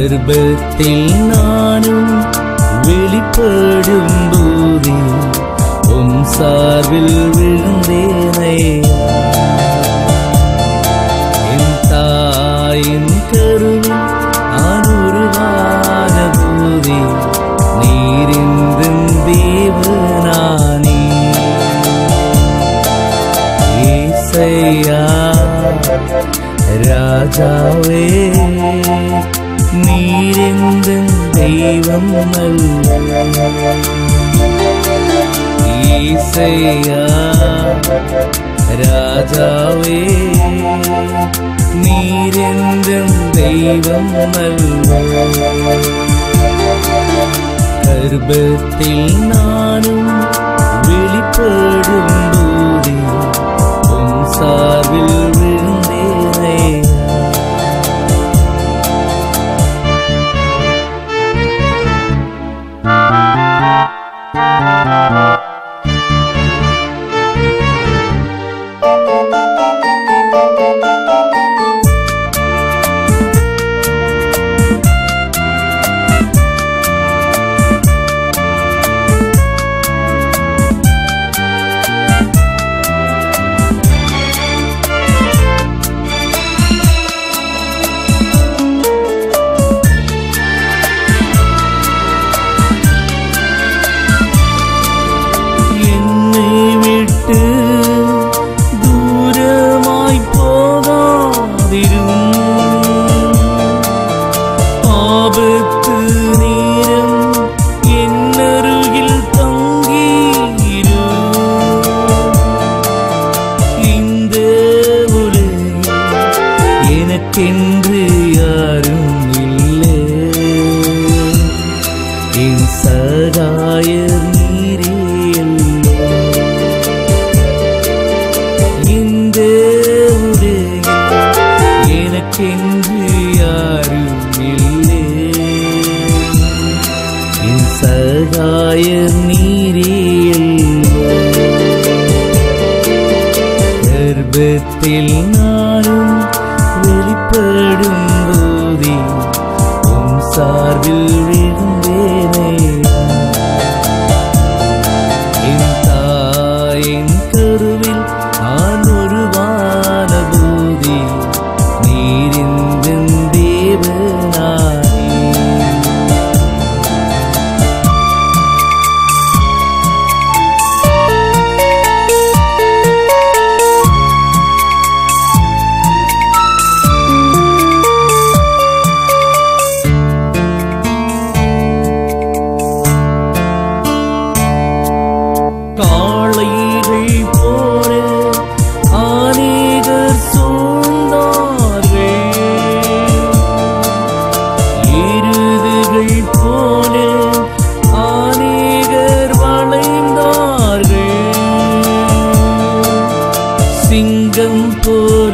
கர்ப்பத்தில் நானும் வெளிப்படும் போதே உம் சார்பில் விழுந்தேனையா என் தாயின் கருவில் அனுருவான போதே நீரிந்தும் தேவனானே ஏசையா ராஜாவே நீரெந்தன் தெய்வம் அல்ல ஈசையா ராஜாவே நீரெந்தன் தெய்வம் அல்ல கர்ப்பத்தில் நானும் வெளிப்படும் போதே உன் சார்பில் விழுந்தேனையா என்னை விட்டு தூரமாய் போகாதிரும் ஆபத்து நேரம் என்னருகில் தங்கியிரும் இந்த உலகில் எனக்கென்று யாரும் இல்லை என் சகாயர் நீரே எல்லாம். இந்த உலகில் எனக்கென்று யாரும் இல்லை என் சகாயர் நீரே எல்லாம். கர்ப்பத்தில் நானும் வெளிப்படும் போதே உன் சார்பில் விழுந்தேனே என் தாயின் கருவில் நான் உருவான போதே நீரிந்தன் தேவனாயே காளைகள் போல அநேகர் சூழ்ந்தார்கள் எருதுகள் போல அநேகர் வளைந்தார்கள் சிங்கம் போல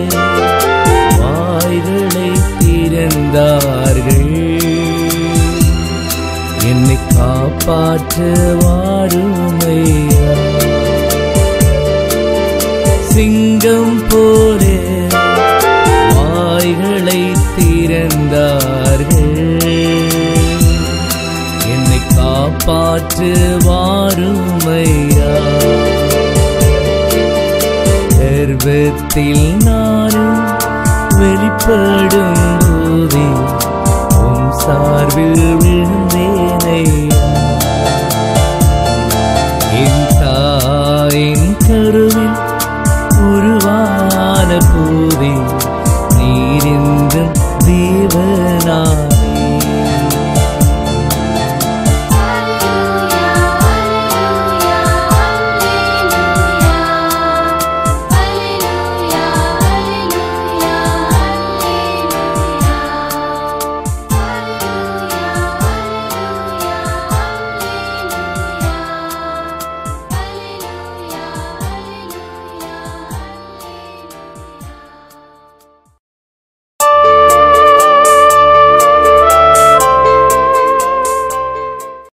வாய்களை திறந்தார்கள் என்னை காப்பாற்ற வாருமையா சிங்கம் போல வாய்களை திறந்தார்கள் என்னை காப்பாற்ற வாருமையா கர்ப்பத்தில் நானும் வெளிப்படும் போதே உம் சார்பில் விழுந்தேனையா என் தாயின் கருவில் உருவான போதே நீரிந்தும் தேவனாய்